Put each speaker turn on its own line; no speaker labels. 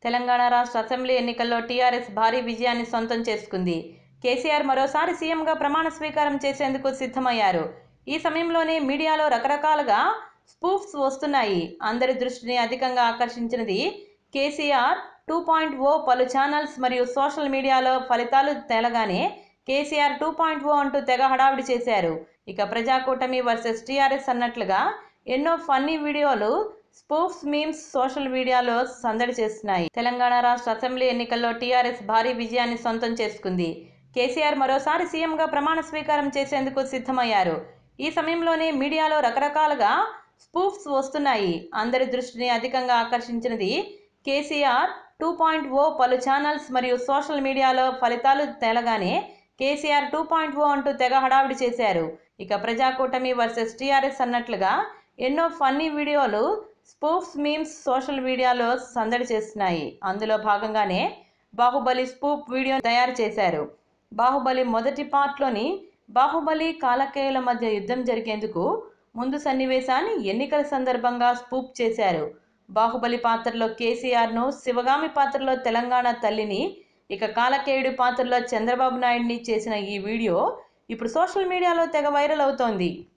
తెలంగాణ రాష్ట్ర అసెంబ్లీ ఎన్నికల్లో టీఆర్ఎస్ భారీ విజయాన్ని సొంతం చేసుకుంది కేసీఆర్ మరోసారి సీఎంగా ప్రమాణ స్వీకారం చేసేందుకు సిద్ధమయ్యారు ఈ సమయంలోనే మీడియాలో రకరకాలుగా స్పూఫ్స్ వస్తున్నాయి అందరి దృష్టిని అధికంగా ఆకర్షించినది కేసీఆర్ టూ పాయింట్ ఓ పలు ఛానల్స్ మరియు సోషల్ మీడియాలో ఫలితాలు తేలగానే కేసీఆర్ టూ పాయింట్ ఓ అంటూ తెగ హడావిడి చేశారు ఇక ప్రజాకూటమి వర్సెస్ టీఆర్ఎస్ అన్నట్లుగా ఎన్నో ఫన్నీ వీడియోలు స్పూఫ్స్ మీమ్స్ సోషల్ మీడియాలో సందడి చేస్తున్నాయి తెలంగాణ రాష్ట్ర అసెంబ్లీ ఎన్నికల్లో టీఆర్ఎస్ భారీ విజయాన్ని సొంతం చేసుకుంది కేసీఆర్ మరోసారి సీఎంగా ప్రమాణ స్వీకారం చేసేందుకు సిద్ధమయ్యారు ఈ సమయంలోనే మీడియాలో రకరకాలుగా స్పూఫ్స్ వస్తున్నాయి అందరి దృష్టిని అధికంగా ఆకర్షించినది కేసీఆర్ టూ పాయింట్ ఓ పలు ఛానల్స్ మరియు సోషల్ మీడియాలో ఫలితాలు తేలగానే కేసీఆర్ టూ పాయింట్ ఓ అంటూ తెగ హడావిడి చేశారు ఇక ప్రజాకూటమి వర్సెస్ టీఆర్ఎస్ అన్నట్లుగా ఎన్నో ఫన్నీ వీడియోలు స్పూఫ్స్ మీమ్స్ సోషల్ మీడియాలో సందడి చేస్తున్నాయి అందులో భాగంగానే బాహుబలి స్పూఫ్ వీడియో తయారు చేశారు బాహుబలి మొదటి పార్ట్లోని బాహుబలి కాలకేయుల మధ్య యుద్ధం జరిగేందుకు ముందు సన్నివేశాన్ని ఎన్నికల సందర్భంగా స్పూప్ చేశారు బాహుబలి పాత్రలో కేసీఆర్ను శివగామి పాత్రలో తెలంగాణ తల్లిని ఇక కాలకేయుడి పాత్రలో చంద్రబాబు నాయుడిని చేసిన ఈ వీడియో ఇప్పుడు సోషల్ మీడియాలో తెగ వైరల్ అవుతోంది